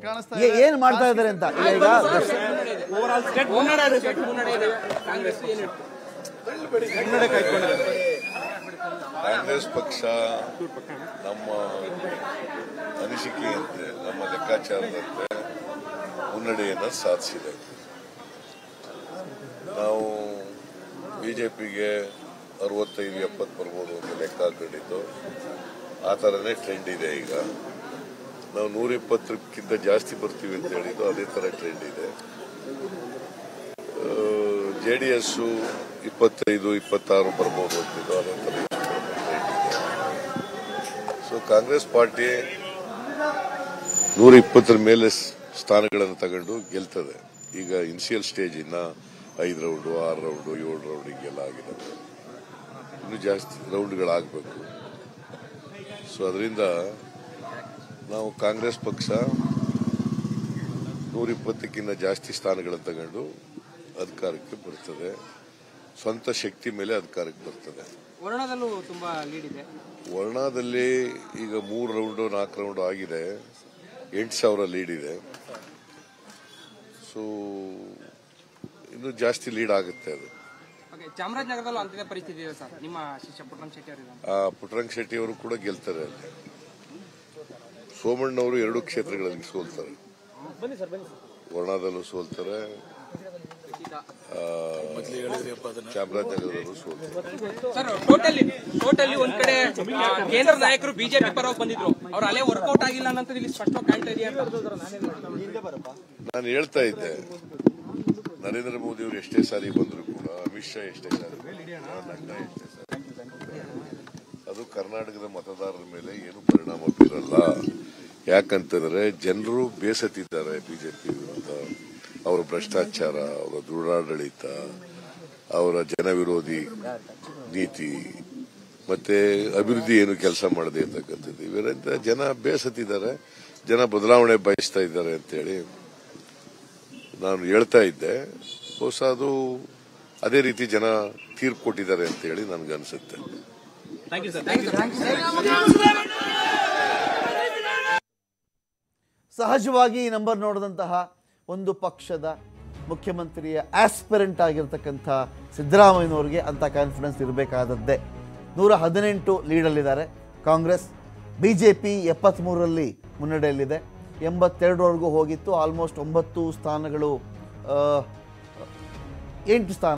ಕಾಣಿಸ್ತಾ ಏ- ಏನ್ ಮಾಡ್ತಾ ಇದ್ದಾರೆ ಅಂತ ಈಗ ಈಗ ಕಾಂಗ್ರೆಸ್ ಪಕ್ಷ ನಮ್ಮ ಅನಿಸಿಕೆಯಂತೆ ನಮ್ಮ ಲೆಕ್ಕಾಚಾರದಂತೆ ಮುನ್ನಡೆಯನ್ನು ಸಾಧಿಸಿದೆ ನಾವು ಬಿಜೆಪಿಗೆ ಅರವತ್ತೈದು ಎಪ್ಪತ್ತು ಬರ್ಬೋದು ಅಂತ ಲೆಕ್ಕ ಹಾಕೊಂಡಿದ್ದು ಆ ಥರನೇ ಟ್ರೆಂಡ್ ಇದೆ ಈಗ ನಾವು ನೂರಿಪ್ಪತ್ತಕ್ಕಿಂತ ಜಾಸ್ತಿ ಬರ್ತೀವಿ ಅಂತ ಹೇಳಿದ್ದು ಅದೇ ಥರ ಟ್ರೆಂಡ್ ಇದೆ ಜೆ ಡಿ ಎಸ್ಸು ಇಪ್ಪತ್ತೈದು ಇಪ್ಪತ್ತಾರು ಬರ್ಬೋದು ಅಂತಿದ್ದು ಅದೇ ಥರ ಟ್ರೆಂಡ್ ಇದೆ ಸೊ ಕಾಂಗ್ರೆಸ್ ಪಾರ್ಟಿ ನೂರ ಇಪ್ಪತ್ತರ ಮೇಲೆ ಸ್- ಸ್ಥಾನಗಳನ್ನು ತಗೊಂಡು ಗೆಲ್ತದೆ ಈಗ ಇನಿಷಿಯಲ್ ಸ್ಟೇಜ್ ಇನ್ನ ಐದು ರೌಂಡು ಆರು ರೌಂಡು ಏಳು ರೌಂಡ್ ಹಿಂಗೆಲ್ಲ ಆಗಿದ್ದಾವೆ ಇನ್ನೂ ಜಾಸ್ತಿ ರೌಂಡ್ಗಳಾಗಬೇಕು ಸೊ ಅದರಿಂದ ನಾವು ಕಾಂಗ್ರೆಸ್ ಪಕ್ಷ ನೂರ ಇಪ್ಪತ್ತಕ್ಕಿಂತ ಜಾಸ್ತಿ ಸ್ಥಾನಗಳನ್ನು ತಗೊಂಡು ಅಧಿಕಾರಕ್ಕೆ ಬರ್ತದೆ ಸ್ವಂತ ಶಕ್ತಿ ಮೇಲೆ ಅಧಿಕಾರಕ್ಕೆ ಬರ್ತದೆ ವರ್ಣದಲ್ಲೂ ತುಂಬಾ ಲೀಡ್ ಇದೆ ವರ್ಣದಲ್ಲಿ ಈಗ ಮೂರು ರೌಂಡು ನಾಲ್ಕು ರೌಂಡ್ ಆಗಿದೆ ಎಂಟು ಸಾವಿರ ಲೀಡ್ ಇದೆ ಸೊ ಇನ್ನು ಜಾಸ್ತಿ ಲೀಡ್ ಆಗುತ್ತೆ ಅದು ಓಕೆ ಚಾಮರಾಜನಗರದಲ್ಲೂ ಅಂತಿದೆ ಪರಿಸ್ಥಿತಿ ಇದೆ ಸರ್ ನಿಮ್ಮ ಶಿಷ್ಯ ಪುಟ್ಟರಂಗ ಶೆಟ್ಟಿ ಅವರಿದ್ದಾರೆ ಆ ಪುಟ್ಟರಂಗ ಶೆಟ್ಟಿ ಅವರು ಕೂಡ ಗೆಲ್ತಾರೆ ಅಲ್ಲಿ ಸೋಮಣ್ಣವರು ಎರಡು ಕ್ಷೇತ್ರಗಳಲ್ಲಿ ಸೋಲ್ತಾರೆ ವರ್ಣದಲ್ಲೂ ಸೋಲ್ತಾರೆ ಆ, ಚಾಮರಾಜನಗರದಲ್ಲೂ ಸೋಲ್ತಾರೆ ಸರ್ ಟೋಟಲಿ ಟೋಟಲಿ ಒಂದ್ ಕಡೆ ಆ, ಕೇಂದ್ರ ನಾಯಕರು ಬಿಜೆಪಿ ಪರವಾಗಿ ಬಂದಿದ್ರು ಅವ್ರ ಅಲೆ ವರ್ಕೌಟ್ ಆಗಿಲ್ಲ ಅನ್ನೋದು ಇಲ್ಲಿ ಸ್ಪಷ್ಟವಾಗಿ ಕಾಣ್ತಾ ಇದೆಯಾ ಅಂತ ನಾನು ಹೇಳ್ತಾ ಇದ್ದೆ ನರೇಂದ್ರ ಮೋದಿ ಅವರು ಎಷ್ಟೇ ಸಾರಿ ಬಂದ್ರು ಕೂಡ ಅಮಿತ್ ಶಾ ಎಷ್ಟೇ ಸಾರಿ ಬಂದ್ರು, ನಡ್ಡಾ ಎಷ್ಟೇ ಸಾರಿ ಬಂದ್ರು. ಅದು ಕರ್ನಾಟಕದ ಮತದಾರರ ಮೇಲೆ ಏನು ಪರಿಣಾಮ ಬೀರಲ್ಲ ಯಾಕಂತಂದ್ರೆ ಜನರು ಬೇಸತ್ತಿದ್ದಾರೆ ಬಿಜೆಪಿ ವಿರುದ್ಧ ಅವರ ಭ್ರಷ್ಟಾಚಾರ ಅವರ ದೃಢಾಡಳಿತ ಅವರ ಜನ ವಿರೋಧಿ ನೀತಿ ಮತ್ತೆ ಅಭಿವೃದ್ಧಿ ಏನು ಕೆಲಸ ಮಾಡದೆ ಅಂತಕ್ಕಂಥದ್ದು ಇವರಿಂದ ಜನ ಬೇಸತ್ತಿದ್ದಾರೆ ಜನ ಬದಲಾವಣೆ ಬಯಸ್ತಾ ಇದ್ದಾರೆ ಅಂತೇಳಿ ನಾನು ಹೇಳ್ತಾ ಇದ್ದೆ ಬಹುಶಃ ಅದು ಅದೇ ರೀತಿ ಜನ ತೀರ್ಪು ಕೊಟ್ಟಿದ್ದಾರೆ ಅಂತ ಹೇಳಿ ನನ್ಗನ್ಸುತ್ತೆ ಸಹಜವಾಗಿ ಈ ನಂಬರ್ ನೋಡಿದಂತಹ ಒಂದು ಪಕ್ಷದ ಮುಖ್ಯಮಂತ್ರಿಯ ಆಸ್ಪಿರೆಂಟ್ ಆಗಿರ್ತಕ್ಕಂಥ ಸಿದ್ದರಾಮಯ್ಯನವ್ರಿಗೆ ಅಂತ ಕಾನ್ಫಿಡೆನ್ಸ್ ಇರಬೇಕಾದದ್ದೇ ನೂರ ಹದಿನೆಂಟು ಲೀಡಲ್ಲಿದ್ದಾರೆ ಕಾಂಗ್ರೆಸ್ ಬಿ ಜೆ ಪಿ ಎಪ್ಪತ್ತ್ಮೂರರಲ್ಲಿ ಮುನ್ನಡೆಯಲ್ಲಿದೆ ಎಂಬತ್ತೆರಡರವರೆಗೂ ಹೋಗಿತ್ತು ಆಲ್ಮೋಸ್ಟ್ ಒಂಬತ್ತು ಸ್ಥಾನಗಳು ಆ, ಎಂಟು ಸ್ಥಾನ